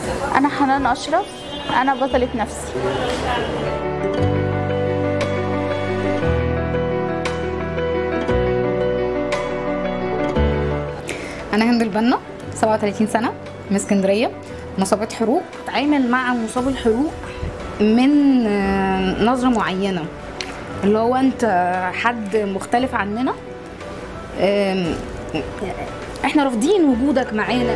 انا حنان اشرف انا بطلة نفسي انا هند البنا 37 سنه من اسكندريه مصابات حروق اتعامل مع مصاب الحروق من آه، نظره معينه اللي هو انت حد مختلف عننا آم، احنا رافضين وجودك معانا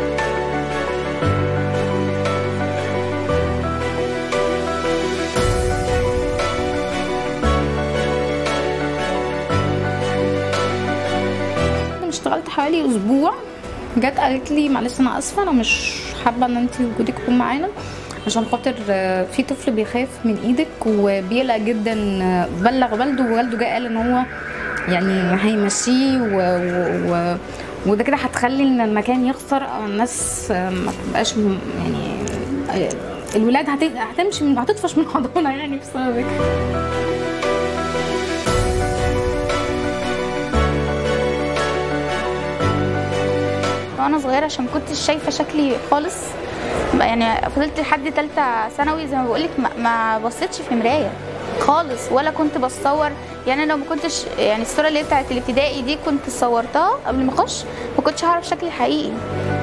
انا اشتغلت حوالي اسبوع جت قالت لي معلش انا اسفه انا مش حابه ان انت وجودك يكون معانا عشان خاطر آه، في طفل بيخاف من ايدك وبيقلق جدا آه، بلغ والده ووالده جه قال ان هو يعني هيمشيه و... و... و... وده كده هتخلي ان المكان يخسر او الناس آه، ما تبقاش م- يعني آه، الولاد هت... هتمشي من هتطفش من حضانه يعني بسببك وانا صغيره عشان ما كنتش شايفه شكلي خالص يعني فضلت لحد تالتة ثانوي زي ما بقولك ما, ما بصيتش في مرايه خالص ولا كنت بتصور يعني لو ما كنتش يعني الصوره اللي هي بتاعت الابتدائي دي كنت صورتها قبل ما اخش ما كنتش هعرف شكلي الحقيقي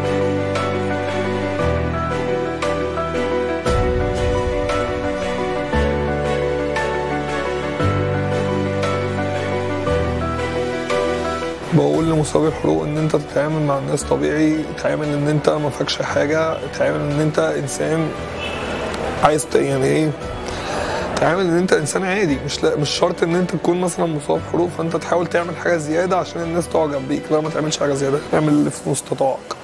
بقول لمصابي الحروق ان انت تتعامل مع الناس طبيعي تتعامل ان انت ما فاكش حاجه تتعامل ان انت انسان عايز ت- يعني ايه تعامل ان انت انسان عادي مش لا مش شرط ان انت تكون مثلا مصاب حروق فانت تحاول تعمل حاجه زياده عشان الناس تعجب بيك لا ما تعملش حاجه زياده اعمل اللي في مستطاعك